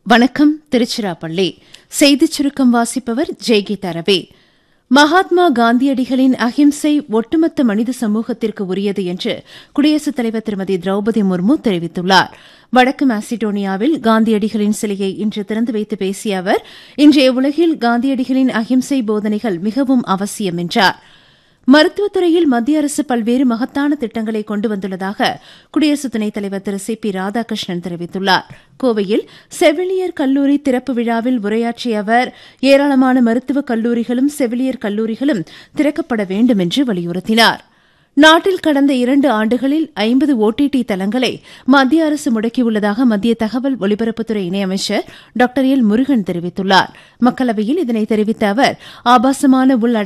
வணக்கம் திருச்சிராப்பள்ளி செய்திச் சுருக்கம் வாசிப்பவர் ஜெய்கீதா ரவி மகாத்மா காந்தியடிகளின் அஹிம்சை ஒட்டுமொத்த மனித சமூகத்திற்கு உரியது என்று குடியரசுத் தலைவர் திருமதி திரௌபதி முர்மு தெரிவித்துள்ளார் வடக்கு மாசிடோனியாவில் காந்தியடிகளின் சிலையை இன்று திறந்து வைத்து பேசிய அவர் இன்றைய உலகில் காந்தியடிகளின் அஹிம்சை போதனைகள் மிகவும் அவசியம் என்றார் மருத்துவத்துறையில் மத்திய அரசு பல்வேறு மகத்தான திட்டங்களை கொண்டு வந்துள்ளதாக குடியரசு துணைத் தலைவர் திரு சி பி ராதாகிருஷ்ணன் தெரிவித்துள்ளார் கோவையில் செவிலியர் கல்லூரி திறப்பு விழாவில் உரையாற்றிய அவர் ஏராளமான மருத்துவக் கல்லூரிகளும் செவிலியர் கல்லூரிகளும் திறக்கப்பட வேண்டும் என்று வலியுறுத்தினார் நாட்டில் கடந்த இரண்டு ஆண்டுகளில் ஐம்பது ஓடிடி தளங்களை மத்திய அரசு முடக்கியுள்ளதாக மத்திய தகவல் ஒலிபரப்புத்துறை இணையமைச்சர் டாக்டர் எல் முருகன் தெரிவித்துள்ளார் மக்களவையில் இதனை தெரிவித்த அவர் ஆபாசமான உள்